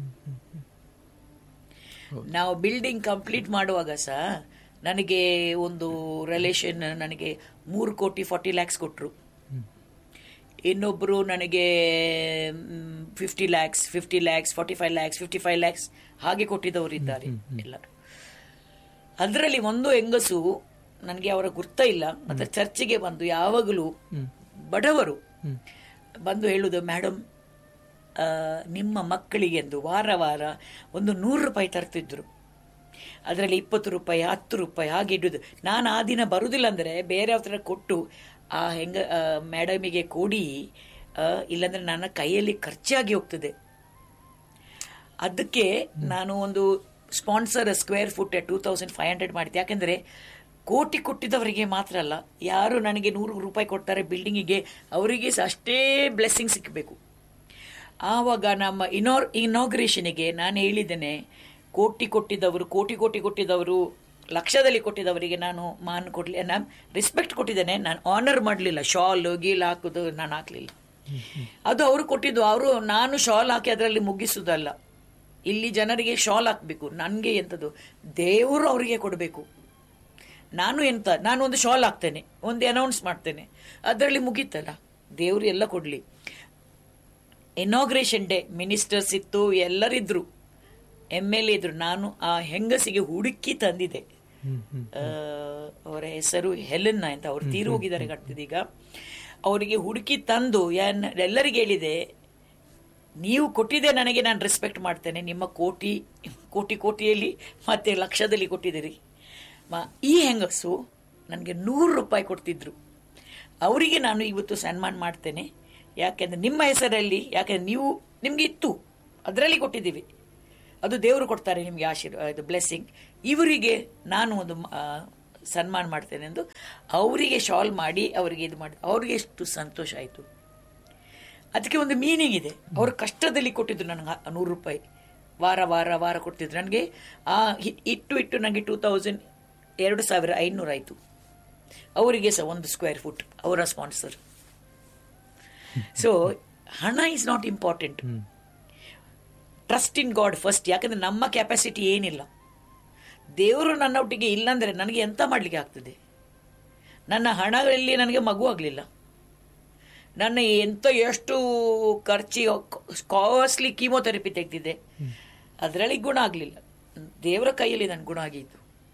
ನಾವು ಬಿಲ್ಡಿಂಗ್ ಕಂಪ್ಲೀಟ್ ಮಾಡುವಾಗ ಸಹ ನನಗೆ ಒಂದು ರಿಲೇಷನ್ ನನಗೆ ಮೂರು ಕೋಟಿ ಫಾರ್ಟಿ ಲ್ಯಾಕ್ಸ್ ಕೊಟ್ಟರು ಇನ್ನೊಬ್ಬರು ನನಗೆ fifty lakhs fifty lakhs forty five lakhs fifty five lakhs ಹಾಗೆ ಕೊಟ್ಟಿದ್ದವರು ಇದ್ದಾರೆ ಎಲ್ಲರೂ ಅದರಲ್ಲಿ ಒಂದು ಹೆಂಗಸು ನನಗೆ ಅವರ ಗುರ್ತ ಇಲ್ಲ ಮತ್ತೆ ಚರ್ಚಿಗೆ ಬಂದು ಯಾವಾಗಲೂ ಬಡವರು ಬಂದು ಹೇಳುದು ಮೇಡಮ್ ನಿಮ್ಮ ಮಕ್ಕಳಿಗೆಂದು ವಾರ ವಾರ ಒಂದು ನೂರು ರೂಪಾಯಿ ತರ್ತಿದ್ರು ಅದರಲ್ಲಿ ಇಪ್ಪತ್ತು ರೂಪಾಯಿ ಹತ್ತು ರೂಪಾಯಿ ಹಾಗೆ ಇಡುದು ನಾನು ಆ ದಿನ ಬರುದಿಲ್ಲ ಅಂದರೆ ಬೇರೆ ಹತ್ರ ಕೊಟ್ಟು ಆ ಹೆಂಗ ಮೇಡಮಿಗೆ ಕೊಡಿ ಆ, ಇಲ್ಲಾಂದ್ರೆ ನನ್ನ ಕೈಯಲ್ಲಿ ಖರ್ಚಾಗಿ ಹೋಗ್ತದೆ ಅದಕ್ಕೆ ನಾನು ಒಂದು sponsor square foot two thousand five hundred ಮಾಡಿದ್ದೆ ಯಾಕೆಂದ್ರೆ ಕೋಟಿ ಕೊಟ್ಟಿದ್ದವರಿಗೆ ಮಾತ್ರ ಅಲ್ಲ ಯಾರು ನನಗೆ ನೂರು ರೂಪಾಯಿ ಕೊಡ್ತಾರೆ ಬಿಲ್ಡಿಂಗಿಗೆ ಅವರಿಗೆ ಸಹ ಅಷ್ಟೇ ಬ್ಲೆಸ್ಸಿಂಗ್ ಸಿಕ್ಕಬೇಕು ಆವಾಗ ನಮ್ಮ ಇನಾರ್ ಇನಾಗ್ರೇಷನ್ಗೆ ನಾನು ಹೇಳಿದ್ದೇನೆ ಕೋಟಿ ಕೊಟ್ಟಿದ್ದವರು ಕೋಟಿ ಕೋಟಿ ಕೊಟ್ಟಿದ್ದವರು ಲಕ್ಷದಲ್ಲಿ ಕೊಟ್ಟಿದ್ದವರಿಗೆ ನಾನು ಮಾನ್ ಕೊಡ್ಲಿ ನಾನು ರೆಸ್ಪೆಕ್ಟ್ ಕೊಟ್ಟಿದ್ದೇನೆ ನಾನು ಆನರ್ ಮಾಡಲಿಲ್ಲ ಶಾಲ್ ಗೀಲ್ ಹಾಕೋದು ನಾನು ಹಾಕ್ಲಿಲ್ಲ ಅದು ಅವರು ಕೊಟ್ಟಿದ್ದು ಅವರು ನಾನು ಶಾಲ್ ಹಾಕಿ ಅದರಲ್ಲಿ ಮುಗಿಸುವುದಲ್ಲ ಇಲ್ಲಿ ಜನರಿಗೆ ಶಾಲ್ ಹಾಕಬೇಕು ನನಗೆ ಎಂಥದ್ದು ದೇವರು ಅವರಿಗೆ ಕೊಡಬೇಕು ನಾನು ಎಂತ ನಾನು ಒಂದು ಶಾಲ್ ಹಾಕ್ತೇನೆ ಒಂದು ಅನೌನ್ಸ್ ಮಾಡ್ತೇನೆ ಅದರಲ್ಲಿ ಮುಗೀತಲ್ಲ ದೇವರು ಎಲ್ಲ ಕೊಡಲಿ ಇನಾಗ್ರೇಷನ್ ಡೇ ಮಿನಿಸ್ಟರ್ಸ್ ಇತ್ತು ಎಲ್ಲರಿದ್ರು ಎಮ್ ಎಲ್ ಎ ಇದ್ರು ನಾನು ಆ ಹೆಂಗಸಿಗೆ ಹುಡುಕಿ ತಂದಿದೆ ಆ, ಅವರ ಹೆಸರು ಹೆಲೆನ್ನ ಅಂತ ಅವ್ರು ತೀರು ಹೋಗಿದ್ದಾರೆ ಈಗ ಅವರಿಗೆ ಹುಡುಕಿ ತಂದು ಏನ್ ಎಲ್ಲರಿಗೆ ಹೇಳಿದೆ ನೀವು ಕೊಟ್ಟಿದೆ ನನಗೆ ನಾನು ರೆಸ್ಪೆಕ್ಟ್ ಮಾಡ್ತೇನೆ ನಿಮ್ಮ ಕೋಟಿ ಕೋಟಿ ಕೋಟಿಯಲ್ಲಿ ಮತ್ತೆ ಲಕ್ಷದಲ್ಲಿ ಕೊಟ್ಟಿದ್ದೀರಿ ಮ- ಈ ಹೆಂಗಸು ನನಗೆ ನೂರು ರೂಪಾಯಿ ಕೊಡ್ತಿದ್ರು ಅವರಿಗೆ ನಾನು ಇವತ್ತು ಸನ್ಮಾನ ಮಾಡ್ತೇನೆ ಯಾಕೆಂದ್ರೆ ನಿಮ್ಮ ಹೆಸರಲ್ಲಿ ಯಾಕೆಂದ್ರೆ ನೀವು ನಿಮ್ಗೆ ಇತ್ತು ಅದರಲ್ಲಿ ಕೊಟ್ಟಿದ್ದೀವಿ ಅದು ದೇವರು ಕೊಡ್ತಾರೆ ನಿಮಗೆ ಆಶೀರ್ವಾದ ಬ್ಲೆಸ್ಸಿಂಗ್ ಇವರಿಗೆ ನಾನು ಒಂದು ಆ, ಸನ್ಮಾನ ಮಾಡ್ತೇನೆ ಎಂದು ಅವರಿಗೆ ಶಾಲ್ ಮಾಡಿ ಅವರಿಗೆ ಇದು ಮಾಡಿ ಅವ್ರಿಗೆ ಎಷ್ಟು ಸಂತೋಷ ಆಯಿತು ಅದಕ್ಕೆ ಒಂದು ಮೀನಿಂಗ್ ಇದೆ ಅವರು ಕಷ್ಟದಲ್ಲಿ ಕೊಟ್ಟಿದ್ರು ನನಗೆ ಆ ನೂರು ರೂಪಾಯಿ ವಾರ ವಾರ ವಾರ ಕೊಡ್ತಿದ್ರು ನನಗೆ ಆ ಹಿ- ಇಟ್ಟು ಇಟ್ಟು ನನಗೆ ಟೂ ತೌಸಂಡ್ ಎರಡು ಸಾವಿರ ಐನೂರು ಆಯಿತು ಅವರಿಗೆ ಸಹ ಒಂದು ಸ್ಕ್ವೇರ್ ಫುಟ್ ಅವರ ಸ್ಪಾನ್ಸರ್ ಸೊ ಹಣ is not important trust in God first ಯಾಕಂದ್ರೆ ನಮ್ಮ ಕೆಪಾಸಿಟಿ ಏನಿಲ್ಲ ದೇವರು ನನ್ನ ಒಟ್ಟಿಗೆ ಇಲ್ಲಾಂದ್ರೆ ನನಗೆ ಎಂತ ಮಾಡಲಿಕ್ಕೆ ಆಗ್ತದೆ ನನ್ನ ಹಣಗಳಲ್ಲಿ ನನಗೆ ಮಗು ಆಗಲಿಲ್ಲ ನನ್ನ ಎಂತ ಎಷ್ಟು ಖರ್ಚಿ ಕಾಸ್ಟ್ಲಿ ಕೀಮೋಥೆರಪಿ ತೆಗೆದಿದೆ ಅದರಲ್ಲಿ ಗುಣ ಆಗಲಿಲ್ಲ ದೇವರ ಕೈಯಲ್ಲಿ ನನ್ನ ಗುಣ ಆಗಿತ್ತು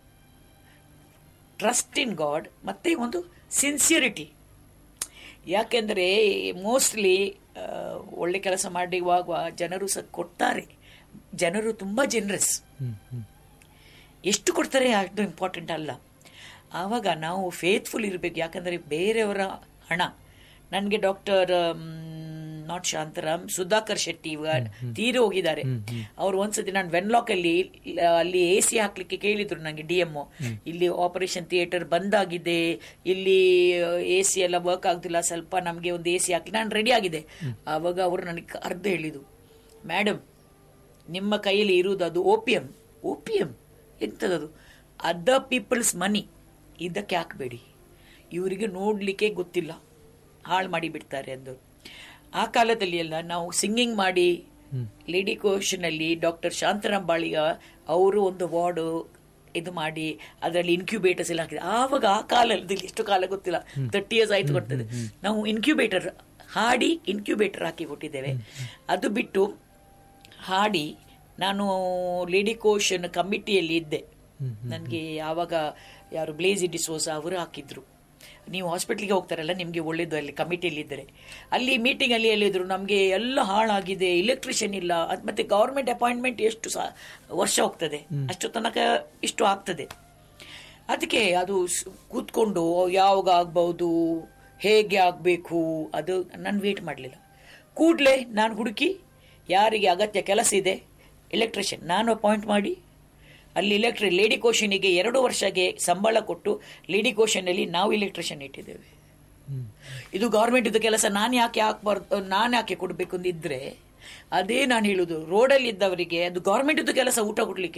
ಟ್ರಸ್ಟ್ ಇನ್ ಗಾಡ್ ಮತ್ತೆ ಒಂದು ಸಿನ್ಸಿಯರಿಟಿ ಯಾಕೆಂದರೆ ಮೋಸ್ಟ್ಲಿ ಒಳ್ಳೆ ಕೆಲಸ ಮಾಡುವಾಗ ಜನರು ಸಹ ಕೊಡ್ತಾರೆ ಜನರು ತುಂಬ ಜನರಸ್ ಎಷ್ಟು ಕೊಡ್ತಾರೆ ಅಷ್ಟು ಇಂಪಾರ್ಟೆಂಟ್ ಅಲ್ಲ ಆವಾಗ ನಾವು ಫೇತ್ಫುಲ್ ಇರಬೇಕು ಯಾಕಂದರೆ ಬೇರೆಯವರ ಹಣ ನನಗೆ ಡಾಕ್ಟರ್ ನಾಟ್ ಶಾಂತರಾಮ್ ಸುಧಾಕರ್ ಶೆಟ್ಟಿ ಇವಾಗ ತೀರಿ ಹೋಗಿದ್ದಾರೆ ಅವ್ರು ಒಂದ್ಸತಿ ನಾನು ವೆನ್ಲಾಕ್ ಅಲ್ಲಿ ಅಲ್ಲಿ ಎ ಸಿ ಹಾಕ್ಲಿಕ್ಕೆ ಕೇಳಿದ್ರು ನಂಗೆ ಡಿ ಎಮ್ ಇಲ್ಲಿ ಆಪರೇಷನ್ ಥಿಯೇಟರ್ ಬಂದಾಗಿದೆ ಇಲ್ಲಿ ಎ ಸಿ ಎಲ್ಲ ವರ್ಕ್ ಆಗ್ತಿಲ್ಲ ಸ್ವಲ್ಪ ನಮಗೆ ಒಂದು ಎ ಸಿ ಹಾಕಿ ನಾನು ರೆಡಿ ಆಗಿದೆ ಆವಾಗ ಅವರು ನನಗೆ ಅರ್ಧ ಹೇಳಿದ್ದು ಮೇಡಮ್ ನಿಮ್ಮ ಕೈಯಲ್ಲಿ ಇರುವುದು ಅದು ಓಪಿಯಂ ಓಪಿಯಂ ಎಂಥದದು ಅದರ್ ಪೀಪಲ್ಸ್ ಮನಿ ಇದಕ್ಕೆ ಹಾಕಬೇಡಿ ಇವರಿಗೆ ನೋಡಲಿಕ್ಕೆ ಗೊತ್ತಿಲ್ಲ ಹಾಳು ಮಾಡಿ ಬಿಡ್ತಾರೆ ಅಂದು ಆ ಕಾಲದಲ್ಲಿ ಎಲ್ಲ ನಾವು ಸಿಂಗಿಂಗ್ ಮಾಡಿ ಲೇಡಿ ಕೋಶನಲ್ಲಿ ಡಾಕ್ಟರ್ ಶಾಂತರಾಮ್ ಬಾಳಿಗ ಅವರು ಒಂದು ವಾರ್ಡು ಇದು ಮಾಡಿ ಅದರಲ್ಲಿ ಇನ್ಕ್ಯುಬೇಟರ್ಸ್ ಎಲ್ಲ ಹಾಕಿದೆ ಆವಾಗ ಆ ಕಾಲದಲ್ಲಿ ಎಷ್ಟು ಕಾಲ ಗೊತ್ತಿಲ್ಲ ತರ್ಟಿ ಇಯರ್ಸ್ ಆಯ್ತು ಕೊಡ್ತದೆ ನಾವು ಇನ್ಕ್ಯುಬೇಟರ್ ಹಾಡಿ ಇನ್ಕ್ಯುಬೇಟರ್ ಹಾಕಿ ಕೊಟ್ಟಿದ್ದೇವೆ ಅದು ಬಿಟ್ಟು ಹಾಡಿ ನಾನು ಲೇಡಿ ಕೋಶನ್ ಕಮಿಟಿಯಲ್ಲಿ ಇದ್ದೆ ನನಗೆ ಆವಾಗ ಯಾರು ಬ್ಲೇಜಿ ಡಿಸೋಸ ಅವರು ಹಾಕಿದ್ರು ನೀವು ಹಾಸ್ಪಿಟ್ಲಿಗೆ ಹೋಗ್ತಾರಲ್ಲ ನಿಮಗೆ ಒಳ್ಳೇದು ಅಲ್ಲಿ ಕಮಿಟಿಯಲ್ಲಿ ಇದ್ದರೆ ಅಲ್ಲಿ ಮೀಟಿಂಗ್ ಅಲ್ಲಿ ಹೇಳಿದ್ರು ನಮಗೆ ಎಲ್ಲ ಹಾಳಾಗಿದೆ ಇಲೆಕ್ಟ್ರಿಷಿಯನ್ ಇಲ್ಲ ಅದ್ ಮತ್ತೆ ಗವರ್ಮೆಂಟ್ ಅಪಾಯಿಂಟ್ಮೆಂಟ್ ಎಷ್ಟು ಸಹ ವರ್ಷ ಹೋಗ್ತದೆ ಅಷ್ಟು ತನಕ ಇಷ್ಟು ಆಗ್ತದೆ ಅದಕ್ಕೆ ಅದು ಸ್- ಕೂತ್ಕೊಂಡು ಯಾವಾಗ ಆಗ್ಬಹುದು ಹೇಗೆ ಆಗಬೇಕು ಅದು ನಾನು ವೇಟ್ ಮಾಡಲಿಲ್ಲ ಕೂಡಲೇ ನಾನು ಹುಡುಕಿ ಯಾರಿಗೆ ಅಗತ್ಯ ಕೆಲಸ ಇದೆ ಎಲೆಕ್ಟ್ರಿಷಿಯನ್ ನಾನು ಅಪಾಯಿಂಟ್ ಮಾಡಿ ಅಲ್ಲಿ ಇಲೆಕ್ಟ್ರಿ ಲೇಡಿ ಕೋಶನಿಗೆ ಎರಡು ವರ್ಷಗೆ ಸಂಬಳ ಕೊಟ್ಟು ಲೇಡಿ ಕೋಶನಲ್ಲಿ ನಾವು ಇಲೆಕ್ಟ್ರಿಷಿಯನ್ ಇಟ್ಟಿದ್ದೇವೆ ಇದು ಗೌರ್ಮೆಂಟ್ ಇದು ಕೆಲಸ ನಾನು ಯಾಕೆ ಹಾಕ್ಬಾರ್ದು ನಾನು ಯಾಕೆ ಕೊಡಬೇಕು ಅಂದಿದ್ರೆ ಅದೇ ನಾನು ಹೇಳುದು ರೋಡಲ್ಲಿ ಇದ್ದವರಿಗೆ ಅದು ಗೌರ್ಮೆಂಟ್ ಇದು ಕೆಲಸ ಊಟ ಕೊಡ್ಲಿಕ್ಕೆ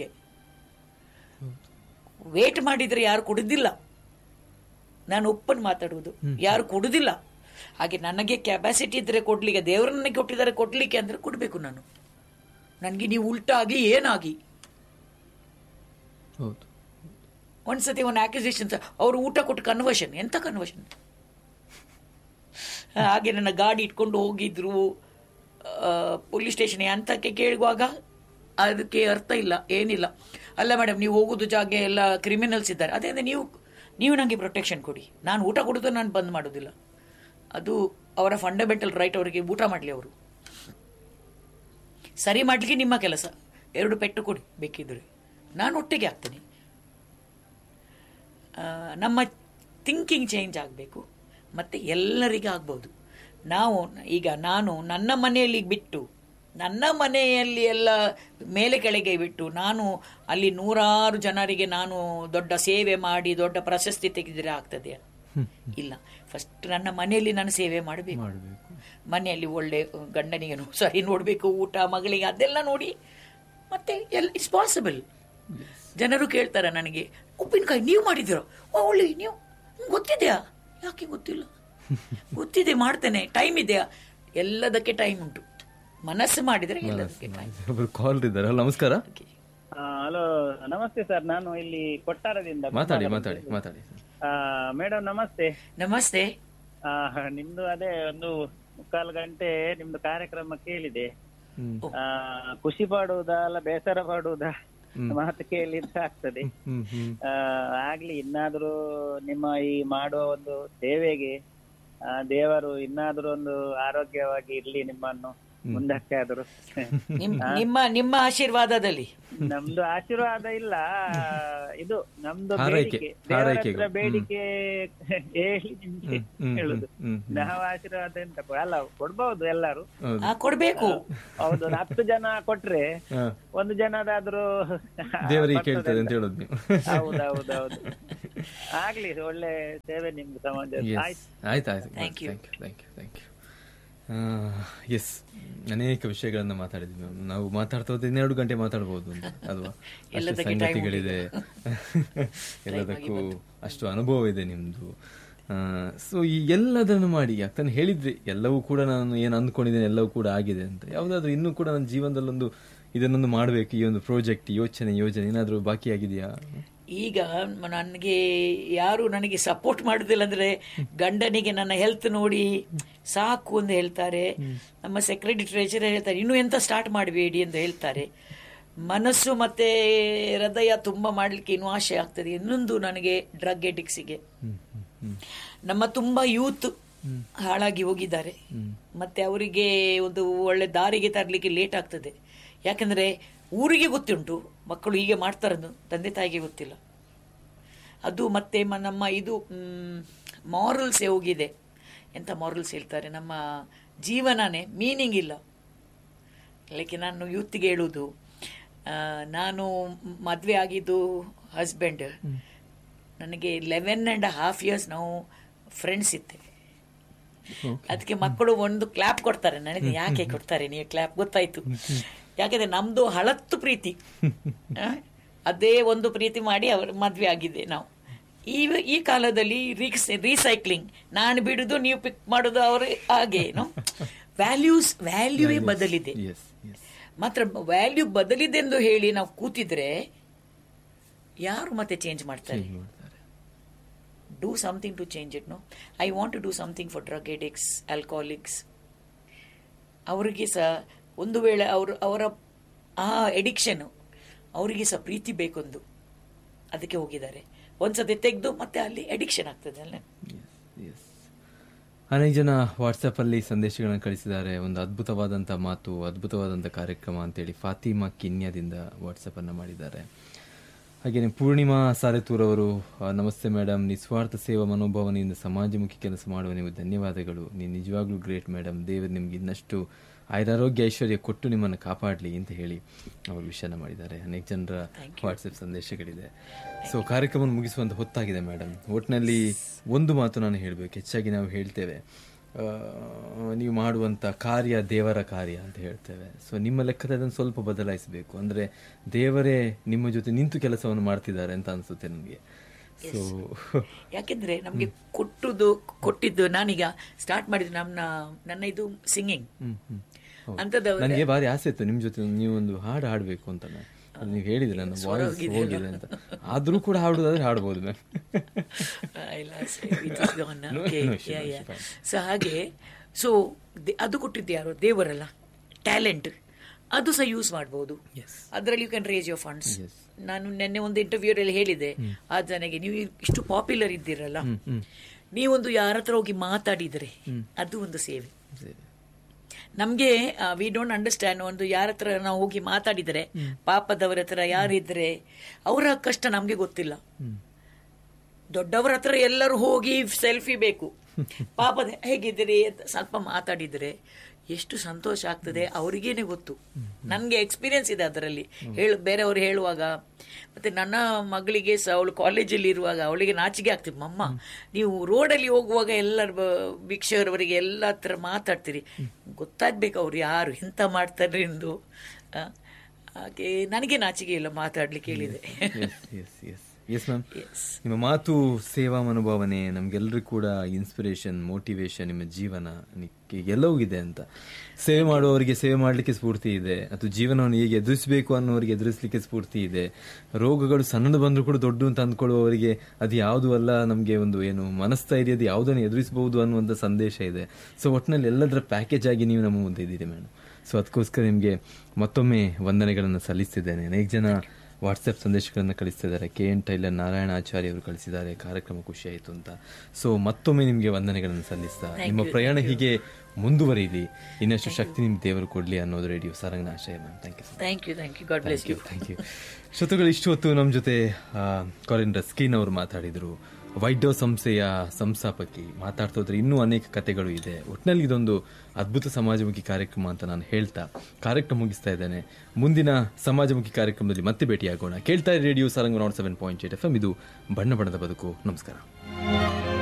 ವೇಟ್ ಮಾಡಿದ್ರೆ ಯಾರು ಕೊಡುದಿಲ್ಲ ನಾನು ಒಪ್ಪನ್ ಮಾತಾಡುವುದು ಯಾರು ಕೊಡುದಿಲ್ಲ ಹಾಗೆ ನನಗೆ ಕೆಪಾಸಿಟಿ ಇದ್ರೆ ಕೊಡ್ಲಿಕ್ಕೆ ದೇವರು ನನಗೆ ಕೊಟ್ಟಿದ್ದಾರೆ ಕೊಡ್ಲಿಕ್ಕೆ ಅಂದ್ರೆ ಕೊಡ್ಬೇಕು ನಾನು ನನಗೆ ನೀವು ಉಲ್ಟಾಗಿ ಏನಾಗಿ ಹೌದು ಒಂದ್ಸತಿ ಒಂದು ಆಕ್ಯುಸೇಷನ್ ಅವರು ಊಟ ಕೊಟ್ಟು ಕನ್ವರ್ಷನ್ ಎಂತ ಕನ್ವರ್ಷನ್ ಹಾಗೆ ನನ್ನ ಗಾಡಿ ಇಟ್ಕೊಂಡು ಹೋಗಿದ್ರು ಪೊಲೀಸ್ ಸ್ಟೇಷನ್ ಅಂತಕ್ಕೆ ಕೇಳುವಾಗ ಅದಕ್ಕೆ ಅರ್ಥ ಇಲ್ಲ ಏನಿಲ್ಲ ಅಲ್ಲ ಮೇಡಮ್ ನೀವು ಹೋಗುದು ಜಾಗ ಎಲ್ಲ ಕ್ರಿಮಿನಲ್ಸ್ ಇದ್ದಾರೆ ಅದೇ ಅಂದ್ರೆ ನೀವು ನೀವು ನನಗೆ ಪ್ರೊಟೆಕ್ಷನ್ ಕೊಡಿ ನಾನು ಊಟ ಕೊಡೋದು ನಾನು ಬಂದ್ ಮಾಡೋದಿಲ್ಲ ಅದು ಅವರ ಫಂಡಮೆಂಟಲ್ ರೈಟ್ ಅವರಿಗೆ ಊಟ ಮಾಡಲಿ ಅವರು ಸರಿ ಮಾಡ್ಲಿಕ್ಕೆ ನಿಮ್ಮ ಕೆಲಸ ಎರಡು ಪೆಟ್ಟು ಕೊಡಿ ಬೇಕಿದ್ರೆ ನಾನು ಒಟ್ಟಿಗೆ ಆಗ್ತೇನೆ ಆ, ನಮ್ಮ ಥಿಂಕಿಂಗ್ ಚೇಂಜ್ ಆಗಬೇಕು ಮತ್ತು ಎಲ್ಲರಿಗೂ ಆಗ್ಬೋದು ನಾವು ಈಗ ನಾನು ನನ್ನ ಮನೆಯಲ್ಲಿ ಬಿಟ್ಟು ನನ್ನ ಮನೆಯಲ್ಲಿ ಎಲ್ಲ ಮೇಲೆ ಕೆಳಗೆ ಬಿಟ್ಟು ನಾನು ಅಲ್ಲಿ ನೂರಾರು ಜನರಿಗೆ ನಾನು ದೊಡ್ಡ ಸೇವೆ ಮಾಡಿ ದೊಡ್ಡ ಪ್ರಶಸ್ತಿ ತೆಗೆದರೆ ಆಗ್ತದೆಯಾ ಇಲ್ಲ ಫಸ್ಟ್ ನನ್ನ ಮನೆಯಲ್ಲಿ ನಾನು ಸೇವೆ ಮಾಡಬೇಕು ಮಾಡಬೇಕು ಮನೆಯಲ್ಲಿ ಒಳ್ಳೆ ಗಂಡನಿಗೆ ನೋ- ಸರಿ ನೋಡಬೇಕು ಊಟ ಮಗಳಿಗೆ ಅದೆಲ್ಲ ನೋಡಿ ಮತ್ತೆ ಎಲ್ ಇಟ್ಸ್ ಪಾಸಿಬಲ್ ಜನರು ಕೇಳ್ತಾರೆ ನನಗೆ ಉಪ್ಪಿನಕಾಯಿ ನೀವು ಮಾಡಿದಿರೋ ಓ ಒಳ್ಳೆ ನೀವು ಹ್ಮ್, ಗೊತ್ತಿದೆಯಾ ಯಾಕೆ ಗೊತ್ತಿಲ್ಲ ಗೊತ್ತಿದೆ ಮಾಡ್ತೇನೆ ಟೈಮ್ ಇದೆಯಾ ಎಲ್ಲದಕ್ಕೆ ಟೈಮ್ ಉಂಟು ಮನಸ್ಸು ಮಾಡಿದ್ರೆ ಎಲ್ಲದಕ್ಕೆ ಟೈಮ್ ಒಬ್ರು ಕಾಲ್ ಇದ್ದಾರೆ ಹಲೋ ನಮಸ್ಕಾರ ಹಲೋ ನಮಸ್ತೆ ಸರ್ ನಾನು ಇಲ್ಲಿ ಕೊಟ್ಟಾರದಿಂದ ಮಾತಾಡಿ ಮಾತಾಡಿ ಮಾತಾಡಿ ಮೇಡಮ್ ನಮಸ್ತೆ ನಮಸ್ತೆ ಆ, ನಿಮ್ದು ಅದೇ ಒಂದು ಮುಕ್ಕಾಲು ಗಂಟೆ ನಿಮ್ದು ಕಾರ್ಯಕ್ರಮ ಕೇಳಿದೆ ಹ್ಮ್ ಆ, ಖುಷಿ ಪಡುವುದಾ ಅಲ್ಲ ಬೇಸರ ಪಡುವುದಾ ಮಾತು ಕೇಳಿದ್ರೆ ಆಗ್ತದೆ ಹ್ಮ್ ಹ್ಮ್ ಆ, ಆಗ್ಲಿ ಇನ್ನಾದ್ರೂ ನಿಮ್ಮ ಈ ಮಾಡುವ ಒಂದು ಸೇವೆಗೆ ಆ, ದೇವರು ಇನ್ನಾದ್ರೂ ಒಂದು ಆರೋಗ್ಯವಾಗಿ ಇರ್ಲಿ ನಿಮ್ಮನ್ನು ಮುಂದಕ್ಕೆ ಆದ್ರೂ ನಿಮ್ ನಿಮ್ಮ ನಿಮ್ಮ ಆಶೀರ್ವಾದದಲ್ಲಿ ನಮ್ದು ಆಶೀರ್ವಾದ ಇಲ್ಲ ಇದು ನಮ್ದು ಹಾರೈಕೆ, ಬೇಡಿಕೆ ದೇವರ ಹಾರೈಕೆಗಳು. ಹತ್ರ ಬೇಡಿಕೆ ಹೇಳಿ ನಿಮ್ಗೆ ಹ್ಮ್, ಹೇಳುದು ಹ್ಮ್, ನಾವು ಆಶೀರ್ವಾದ ಎಂತ ಕೊ- ಅಲ್ಲ ಕೊಡ್ಬಹುದು ಎಲ್ಲರೂ ಹೌದು ಆ, ಕೊಡ್ಬೇಕು ಹೌದು ಒಂದು ಹತ್ತು ಜನ ಕೊಟ್ರೆ ಹಾ. ಒಂದು ಜನದಾದ್ರೂ ದೇವರಿಗೆ ಬರ್ತದೆ ಕೇಳ್ತದೆ ಅಂತ ಅಂತ. ಹೇಳೋದು ನೀವು ಹೌದೌದೌದು ಆಗ್ಲಿ ಒಳ್ಳೆ ಸೇವೆ ನಿಮ್ದು ಸಮಾಜ Yes. ಆಯ್ತು ಆಯ್ತು ಆಯ್ತು Thank you. Thank you thank you thank you yes ಅನೇಕ ವಿಷಯಗಳನ್ನ ಮಾತಾಡಿದ್ವಿ ಮ್ಯಾಮ್ ನಾವು ಮಾತಾಡ್ತಾ ಹೋದ್ರೆ ಇನ್ನೆರಡು ಗಂಟೆ ಮಾತಾಡ್ಬೋದು ಅಂತ ಅಲ್ವಾ ಅಷ್ಟು ಎಲ್ಲದಕ್ಕೆ time ಸಂಗತಿಗಳಿದೆ ಎಲ್ಲದಕ್ಕೂ ಅಷ್ಟು ಅನುಭವ ಇದೆ ನಿಮ್ದು ಸೊ ಈ ಎಲ್ಲದನ್ನು ಮಾಡಿ ಯಾಕಂದ್ರೆ ಹೇಳಿದ್ರಿ ಎಲ್ಲವೂ ಕೂಡ ನಾನು ಏನು ಅಂದ್ಕೊಂಡಿದ್ದೇನೆ ಎಲ್ಲವೂ ಕೂಡ ಆಗಿದೆ ಅಂತ ಯಾವುದಾದ್ರೂ ಇನ್ನೂ ಕೂಡ ನನ್ನ ಜೀವನದಲ್ಲೊಂದು ಇದನ್ನೊಂದು ಮಾಡಬೇಕು ಈ ಒಂದು ಪ್ರಾಜೆಕ್ಟ್ ಯೋಚನೆ ಯೋಜನೆ ಏನಾದರೂ ಬಾಕಿ ಆಗಿದೆಯಾ ಈಗ ನನಗೆ ಯಾರು ನನಗೆ ಸಪೋರ್ಟ್ ಮಾಡುದಿಲ್ಲ ಅಂದ್ರೆ ಗಂಡನಿಗೆ ನನ್ನ ಹೆಲ್ತ್ ನೋಡಿ ಸಾಕು ಅಂತ ಹೇಳ್ತಾರೆ ನಮ್ಮ ಸೆಕ್ರೆಟರಿ ಟ್ರೆಜರರ್ ಹೇಳ್ತಾರೆ ಇನ್ನು ಎಂತ ಸ್ಟಾರ್ಟ್ ಮಾಡಬೇಡಿ ಅಂತ ಹೇಳ್ತಾರೆ ಮನಸ್ಸು ಮತ್ತೆ ಹೃದಯ ತುಂಬಾ ಮಾಡ್ಲಿಕ್ಕೆ ಇನ್ನೂ ಆಸೆ ಆಗ್ತದೆ ಇನ್ನೊಂದು ನನಗೆ ಡ್ರಗ್ ಎಡಿಕ್ಸಿಗೆ ನಮ್ಮ ತುಂಬಾ ಯೂತ್ ಹಾಳಾಗಿ ಹೋಗಿದ್ದಾರೆ ಮತ್ತೆ ಅವರಿಗೆ ಒಂದು ಒಳ್ಳೆ ದಾರಿಗೆ ತರಲಿಕ್ಕೆ ಲೇಟ್ ಆಗ್ತದೆ ಯಾಕಂದ್ರೆ ಊರಿಗೆ ಗೊತ್ತುಂಟು ಮಕ್ಕಳು ಹೀಗೆ ಮಾಡ್ತಾರದು ತಂದೆ ತಾಯಿಗೆ ಗೊತ್ತಿಲ್ಲ ಅದು ಮತ್ತೆ ಮ- ನಮ್ಮ ಇದು ಮಾರಲ್ಸೇ ಹೋಗಿದೆ ಎಂತ ಮಾರಲ್ಸ್ ಹೇಳ್ತಾರೆ ನಮ್ಮ ಜೀವನನೇ ಮೀನಿಂಗ್ ಇಲ್ಲ ಲೈಕ್ ನಾನು ಯೂತ್ಗೆ ಹೇಳುವುದು ಆ, ನಾನು ಮದುವೆ ಆಗಿದ್ದು ಹಸ್ಬೆಂಡ್ ನನಗೆ ಲೆವೆನ್ ಆ್ಯಂಡ್ ಹಾಫ್ ಇಯರ್ಸ್ ನಾವು ಫ್ರೆಂಡ್ಸ್ ಇದ್ದೇವೆ ಅದಕ್ಕೆ ಮಕ್ಕಳು ಒಂದು ಕ್ಲಾಪ್ ಕೊಡ್ತಾರೆ ನನಗೆ ಯಾಕೆ ಕೊಡ್ತಾರೆ ನೀವು ಕ್ಲಾಪ್ ಗೊತ್ತಾಯ್ತು ಯಾಕಂದ್ರೆ ನಮ್ದು ಹಳತ್ತು ಪ್ರೀತಿ ಆ, ಅದೇ ಒಂದು ಪ್ರೀತಿ ಮಾಡಿ ಅವ್ರ ಮದ್ವೆ ಆಗಿದೆ ನಾವು ಈ ಈ ಕಾಲದಲ್ಲಿ ರೀಕ್ಸ್ ರೀಸೈಕ್ಲಿಂಗ್ ನಾನು ಬಿಡುದು ನೀವು ಪಿಕ್ ಮಾಡುದು ಅವರು ಹಾಗೆ ಏನು ವ್ಯಾಲ್ಯೂಸ್ ವ್ಯಾಲ್ಯೂವೇ ಬದಲಿದೆ ಎಸ್ ಎಸ್ ಮಾತ್ರ ವ್ಯಾಲ್ಯೂ ಬದಲಿದೆ ಎಂದು ಹೇಳಿ ನಾವು ಕೂತಿದ್ರೆ ಯಾರು ಮತ್ತೆ ಚೇಂಜ್ ಮಾಡ್ತಾರೆ ಮಾಡ್ತಾರೆ do something to change it no I want to do something for drug addicts alcoholics ಅವರಿಗೆ ಸಹ ಒಂದು ವೇಳೆ ಅವರು ಅವರ ಆ ಎಡಿಕ್ಷನ್ ಅವರಿಗೆ ಸಹ ಪ್ರೀತಿ ಬೇಕೊಂದು ಅದಕ್ಕೆ ಹೋಗಿದ್ದಾರೆ ಒಂದ್ಸತಿ ತೆಗೆದು ಮತ್ತೆ ಅಲ್ಲಿ ಅಡಿಕ್ಷನ್ ಆಗ್ತದೆ ಅಲ್ಲ ಎಸ್ ಅನೇಕ ಜನ ವಾಟ್ಸಪ್ಪಲ್ಲಿ ಸಂದೇಶಗಳನ್ನು ಕಳಿಸಿದ್ದಾರೆ ಒಂದು ಅದ್ಭುತವಾದಂಥ ಮಾತು ಅದ್ಭುತವಾದಂಥ ಕಾರ್ಯಕ್ರಮ ಅಂತೇಳಿ ಫಾತಿಮಾ ಕಿನ್ಯಾದಿಂದ ವಾಟ್ಸಪ್ಪನ್ನು ಮಾಡಿದ್ದಾರೆ ಹಾಗೆಯೇ ಪೂರ್ಣಿಮಾ ಸಾರೆತೂರ್ ಅವರು ಆ, ನಮಸ್ತೆ ಮೇಡಮ್ ನಿಸ್ವಾರ್ಥ ಸೇವಾ ಮನೋಭಾವನೆಯಿಂದ ಸಮಾಜಮುಖಿ ಕೆಲಸ ಮಾಡುವ ನೀವು ಧನ್ಯವಾದಗಳು ನೀವು ನಿಜವಾಗ್ಲೂ ಗ್ರೇಟ್ ಮೇಡಮ್ ದೇವರು ನಿಮ್ಗೆ ಇನ್ನಷ್ಟು ಆಯುರಾರೋಗ್ಯ ಐಶ್ವರ್ಯ ಕೊಟ್ಟು ನಿಮ್ಮನ್ನು ಕಾಪಾಡಲಿ ಅಂತ ಹೇಳಿ ಅವರು ವಿಷಯನ ಮಾಡಿದ್ದಾರೆ ಅನೇಕ ಜನರ ವಾಟ್ಸಪ್ ಸಂದೇಶಗಳಿದೆ ಸೊ ಕಾರ್ಯಕ್ರಮ ಮುಗಿಸುವಂತ ಹೊತ್ತಾಗಿದೆ ಮೇಡಮ್ ಒಟ್ಟಿನಲ್ಲಿ ಒಂದು ಮಾತು ನಾನು ಹೇಳಬೇಕು ಹೆಚ್ಚಾಗಿ ನಾವು ಹೇಳ್ತೇವೆ ಆ, ನೀವು ಮಾಡುವಂಥ ಕಾರ್ಯ ದೇವರ ಕಾರ್ಯ ಅಂತ ಹೇಳ್ತೇವೆ ಸೊ ನಿಮ್ಮ ಲೆಕ್ಕದ ಅದನ್ನು ಸ್ವಲ್ಪ ಬದಲಾಯಿಸಬೇಕು ಅಂದರೆ ದೇವರೇ ನಿಮ್ಮ ಜೊತೆ ನಿಂತು ಕೆಲಸವನ್ನು ಮಾಡ್ತಿದ್ದಾರೆ ಅಂತ ಅನಿಸುತ್ತೆ ನನಗೆ ಸೊ ಯಾಕೆಂದ್ರೆ ನಮ್ಗೆ ಕೊಟ್ಟುದು ಕೊಟ್ಟಿದ್ದು ನಾನೀಗ ಸ್ಟಾರ್ಟ್ ಮಾಡಿದ್ದು ನನ್ನ ನನ್ನ ಇದು ಸಿಂಗಿಂಗ್ ಅಂತದ್ದು ನನಗೆ ಭಾರಿ ಆಸೆ ಇತ್ತು ನಿಮ್ಮ ಜೊತೆ ನೀವು ಒಂದು ಹಾಡು ಹಾಡಬೇಕು ಅಂತ ನಾನು. ಅದು ನೀವು ಹೇಳಿದ್ರೆ ನನ್ನ ವಾಯ್ಸ್ ಹೋಗಿದೆ ಅಂತ ಆದರೂ ಕೂಡ ಹಾಡುದಾದ್ರೆ ಹಾಡ್ಬೋದು ಮ್ಯಾಮ್ ಇಲ್ಲ ಸೊ ಹಾಗೆ ಸೊ ಅದು ಕೊಟ್ಟಿದ್ದು ಯಾರು ದೇವರಲ್ಲ ಟ್ಯಾಲೆಂಟ್ ಅದು ಸಹ ಯೂಸ್ ಮಾಡ್ಬೋದು ಅದರಲ್ಲಿ you can raise your funds ನಾನು ನಿನ್ನೆ ಒಂದು ಇಂಟರ್ವ್ಯೂ ಅಲ್ಲಿ ಹೇಳಿದೆ ಆ ಜನಗೆ ನೀವು ಇಷ್ಟು ಪಾಪ್ಯುಲರ್ ಇದ್ದೀರಲ್ಲ ನೀವೊಂದು ಯಾರ ಹತ್ರ ಹೋಗಿ ಮಾತಾಡಿದರೆ ಅದು ಒಂದು ಸೇವೆ ನಮ್ಗೆ ವಿ ಡೋಂಟ್ ಅಂಡರ್ಸ್ಟ್ಯಾಂಡ್ ಒಂದು ಯಾರ ಹತ್ರ ನಾವು ಹೋಗಿ ಮಾತಾಡಿದರೆ ಪಾಪದವರ ಹತ್ರ ಯಾರಿದ್ರೆ ಅವರ ಕಷ್ಟ ನಮ್ಗೆ ಗೊತ್ತಿಲ್ಲ ದೊಡ್ಡವರ ಹತ್ರ ಎಲ್ಲರೂ ಹೋಗಿ ಸೆಲ್ಫಿ ಬೇಕು ಪಾಪದ ಹೇಗಿದ್ದೀರಿ ಅಂತ ಸ್ವಲ್ಪ ಮಾತಾಡಿದರೆ ಎಷ್ಟು ಸಂತೋಷ ಆಗ್ತದೆ ಅವರಿಗೇನೆ ಗೊತ್ತು ನನಗೆ ಎಕ್ಸ್ಪೀರಿಯನ್ಸ್ ಇದೆ ಅದರಲ್ಲಿ ಹೇಳು ಬೇರೆಯವರು ಹೇಳುವಾಗ ಮತ್ತೆ ನನ್ನ ಮಗಳಿಗೆ ಸಹ ಅವಳು ಕಾಲೇಜಲ್ಲಿ ಇರುವಾಗ ಅವಳಿಗೆ ನಾಚಿಕೆ ಆಗ್ತಿತ್ತು ಮಮ್ಮ ನೀವು ರೋಡಲ್ಲಿ ಹೋಗುವಾಗ ಎಲ್ಲರ ಭಿಕ್ಷೆಯವರವರಿಗೆ ಎಲ್ಲ ಹತ್ರ ಮಾತಾಡ್ತೀರಿ ಗೊತ್ತಾಗ್ಬೇಕು ಅವ್ರು ಯಾರು ಎಂತ ಮಾಡ್ತಾರೆ ಎಂದು ಆ, ಹಾಗೆ ನನಗೆ ನಾಚಿಕೆ ಇಲ್ಲ ಮಾತಾಡ್ಲಿಕ್ಕೆ ಹೇಳಿದೆ yes yes yes yes ma'am ನಿಮ್ಮ ಮಾತು ಸೇವಾ ಮನೋಭಾವನೆ ನಮ್ಗೆಲ್ಲರಿಗೂ ಕೂಡ ಇನ್ಸ್ಪಿರೇಷನ್ ಮೋಟಿವೇಶನ್ ನಿಮ್ಮ ಜೀವನ ನಿಕ್ಕೆ ಎಲ್ಲವೂ ಇದೆ ಅಂತ ಸೇವೆ ಮಾಡುವವರಿಗೆ ಸೇವೆ ಮಾಡಲಿಕ್ಕೆ ಸ್ಫೂರ್ತಿ ಇದೆ ಅಥವಾ ಜೀವನವನ್ನು ಹೇಗೆ ಎದುರಿಸಬೇಕು ಅನ್ನೋರಿಗೆ ಎದುರಿಸಲಿಕ್ಕೆ ಸ್ಫೂರ್ತಿ ಇದೆ ರೋಗಗಳು ಸಣ್ಣದು ಬಂದರೂ ಕೂಡ ದೊಡ್ಡ ಅಂತ ಅಂದ್ಕೊಳ್ಳುವವರಿಗೆ ಅದು ಯಾವುದು ಅಲ್ಲ ನಮಗೆ ಒಂದು ಏನು ಮನಸ್ಥೈರ್ಯದ ಯಾವುದನ್ನು ಎದುರಿಸಬಹುದು ಅನ್ನುವಂಥ ಸಂದೇಶ ಇದೆ ಸೊ ಒಟ್ಟಿನಲ್ಲಿ ಎಲ್ಲದರ ಪ್ಯಾಕೇಜ್ ಆಗಿ ನೀವು ನಮ್ಮ ಮುಂದೆ ಇದ್ದೀರಿ ಮೇಡಮ್ ಸೊ ಅದಕ್ಕೋಸ್ಕರ ನಿಮಗೆ ಮತ್ತೊಮ್ಮೆ ವಂದನೆಗಳನ್ನು ಸಲ್ಲಿಸ್ತಿದ್ದೇನೆ ಅನೇಕ ಜನ ವಾಟ್ಸಪ್ ಸಂದೇಶಗಳನ್ನು ಕಳಿಸ್ತಿದ್ದಾರೆ K N tailor Narayana Acharya ಅವರು ಕಳಿಸಿದ್ದಾರೆ ಕಾರ್ಯಕ್ರಮ ಖುಷಿ ಆಯಿತು ಅಂತ ಸೊ ಮತ್ತೊಮ್ಮೆ ನಿಮಗೆ ವಂದನೆಗಳನ್ನು ಸಲ್ಲಿಸ್ತಾ ನಿಮ್ಮ ಪ್ರಯಾಣ ಹೀಗೆ ಮುಂದುವರಿಯಲಿ ಇನ್ನಷ್ಟು ಶಕ್ತಿ ನಿಮ್ಮ ದೇವರು ಕೊಡಲಿ ಅನ್ನೋದು ರೇಡಿಯೋ ಸಾರಂಗನ ಆಶಯ ma'am thank you thank you thank you God bless you thank you ಶ್ರೋತೃಗಳು ಇಷ್ಟು ಹೊತ್ತು ನಮ್ಮ ಜೊತೆ ಕಾಲಿನ್ ರಸ್ಕಿನ್ ಅವರು ಮಾತಾಡಿದರು ವೈಡ್ಯೋ ಸಂಸ್ಥೆಯ ಸಂಸ್ಥಾಪಕಿ ಮಾತಾಡ್ತಾ ಹೋದ್ರೆ ಇನ್ನೂ ಅನೇಕ ಕಥೆಗಳು ಇದೆ ಒಟ್ಟಿನಲ್ಲಿ ಇದೊಂದು ಅದ್ಭುತ ಸಮಾಜಮುಖಿ ಕಾರ್ಯಕ್ರಮ ಅಂತ ನಾನು ಹೇಳ್ತಾ ಕಾರ್ಯಕ್ರಮ ಮುಗಿಸ್ತಾ ಇದ್ದೇನೆ ಮುಂದಿನ ಸಮಾಜಮುಖಿ ಕಾರ್ಯಕ್ರಮದಲ್ಲಿ ಮತ್ತೆ ಭೇಟಿಯಾಗೋಣ ಕೇಳ್ತಾ radio Sarang nought seven point eight F M ಇದು ಬಣ್ಣ ಬಣ್ಣದ ಬದುಕು ನಮಸ್ಕಾರ